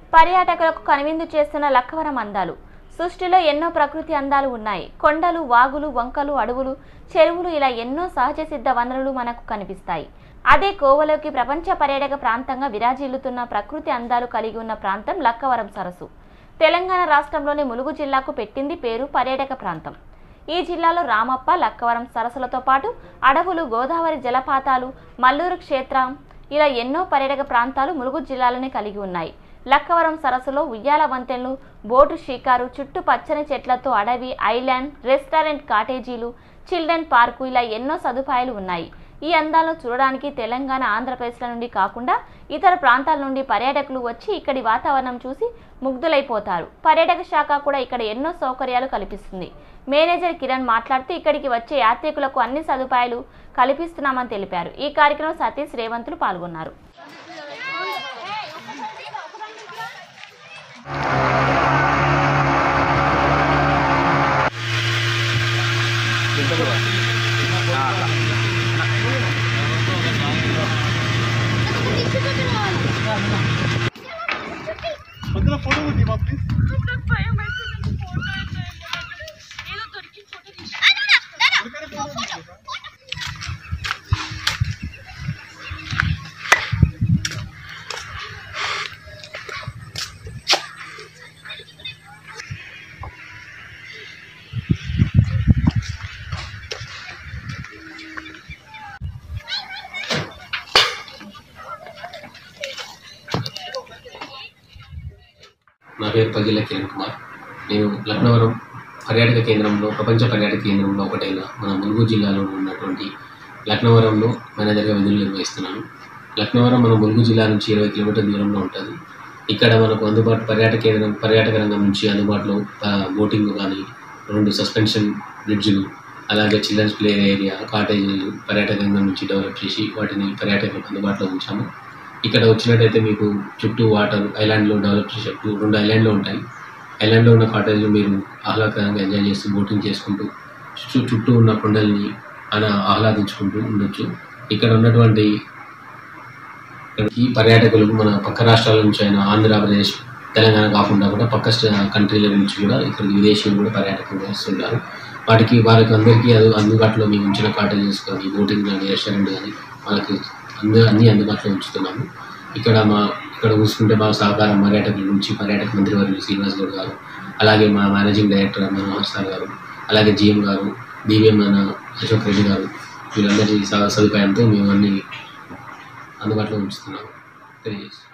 పర్యాటకులకు కనువిందు చేస్తున్న లక్కవరం అందాలు సృష్టిలో ఎన్నో ప్రకృతి అందాలు ఉన్నాయి కొండలు వాగులు వంకలు అడవులు చెరువులు ఇలా ఎన్నో సహజ సిద్ధ వనరులు మనకు కనిపిస్తాయి అదే కోవలోకి ప్రపంచ పర్యాటక ప్రాంతంగా విరాజిల్లుతున్న ప్రకృతి అందాలు కలిగి ఉన్న ప్రాంతం లక్కవరం సరస్సు తెలంగాణ రాష్ట్రంలోని ములుగు జిల్లాకు పెట్టింది పేరు పర్యాటక ప్రాంతం ఈ జిల్లాలో రామప్ప లక్కవరం సరస్సులతో పాటు అడవులు గోదావరి జలపాతాలు మల్లూరు క్షేత్రం ఇలా ఎన్నో పర్యాటక ప్రాంతాలు ములుగు జిల్లాలోనే కలిగి ఉన్నాయి లక్కవరం సరస్సులో ఉయ్యాల వంతెనలు బోటు షికారు చుట్టూ పచ్చని చెట్లతో అడవి ఐలాండ్ రెస్టారెంట్ కాటేజీలు చిల్డ్రన్ పార్కు ఇలా ఎన్నో సదుపాయాలు ఉన్నాయి ఈ అందాలను చూడడానికి తెలంగాణ ఆంధ్రప్రదేశ్ల నుండి కాకుండా ఇతర ప్రాంతాల నుండి పర్యాటకులు వచ్చి ఇక్కడి వాతావరణం చూసి ముగ్ధులైపోతారు పర్యాటక శాఖ కూడా ఇక్కడ ఎన్నో సౌకర్యాలు కల్పిస్తుంది మేనేజర్ కిరణ్ మాట్లాడుతూ ఇక్కడికి వచ్చే యాత్రికులకు అన్ని సదుపాయాలు కల్పిస్తున్నామని తెలిపారు ఈ కార్యక్రమం సతీష్ రేవంతులు పాల్గొన్నారు మధ్యలో ఫోటో కొట్టి మా ప్లీజ్ నా పేరు పగిల కిరణ్ కుమార్ నేను లక్నవరం పర్యాటక కేంద్రంలో ప్రపంచ పర్యాటక కేంద్రంలో ఒకటైన మన ములుగు జిల్లాలో ఉన్నటువంటి లక్నవరంలో మేనేజర్గా విధులు నిర్వహిస్తున్నాను లక్నవరం మన ములుగు జిల్లా నుంచి ఇరవై కిలోమీటర్ల దూరంలో ఉంటుంది ఇక్కడ మనకు అందుబాటు పర్యాటక కేంద్రం పర్యాటక రంగం నుంచి అందుబాటులో ఆ, బోటింగ్ కానీ రెండు సస్పెన్షన్ బ్రిడ్జ్లు అలాగే చిల్డ్రన్స్ ప్లే ఏరియా కాటేజీలు పర్యాటక రంగం నుంచి డెవలప్ చేసి వాటిని పర్యాటకులకు అందుబాటులో ఉంచాము ఇక్కడ వచ్చినట్టయితే మీకు చుట్టూ వాటర్ ఐలాండ్లో డెవలప్ చేసే రెండు ఐలాండ్లు ఉంటాయి ఐలాండ్లో ఉన్న కాటేజ్లో మీరు ఆహ్లాదకరంగా ఎంజాయ్ చేస్తూ బోటింగ్ చేసుకుంటూ చుట్టూ చుట్టూ ఉన్న కొండల్ని అలా ఆహ్లాదించుకుంటూ ఉండొచ్చు ఇక్కడ ఉన్నటువంటి ఈ పర్యాటకులకు మన పక్క రాష్ట్రాల నుంచి అయిన ఆంధ్రప్రదేశ్ తెలంగాణ కాకుండా కూడా పక్క స్ట- కంట్రీల నుంచి కూడా ఇక్కడ విదేశీయులు కూడా పర్యాటకులు వస్తుంటారు వాటికి వారికి అందరికీ అది అందుబాటులో మేము ఉంచిన కాటేజెస్ కానీ బోటింగ్ కానీ రెస్టారెంట్ కానీ వాళ్ళకి అందు అన్నీ అందుబాటులో ఉంచుతున్నాము ఇక్కడ మా ఇక్కడ చూసుకుంటే మా సహకారం పర్యాటకుల నుంచి పర్యాటక మంత్రి వర్యులు శ్రీనివాస్ గౌడ్ గారు అలాగే మా మేనేజింగ్ డైరెక్టర్ మనోహర్ సార్ గారు అలాగే జిఎం గారు డివిఎం మన అశోక్ రెడ్డి గారు వీళ్ళందరి స- సదుపాయంతో మేము అన్ని అందుబాటులో ఉంచుతున్నాము తెలియజేస్తాం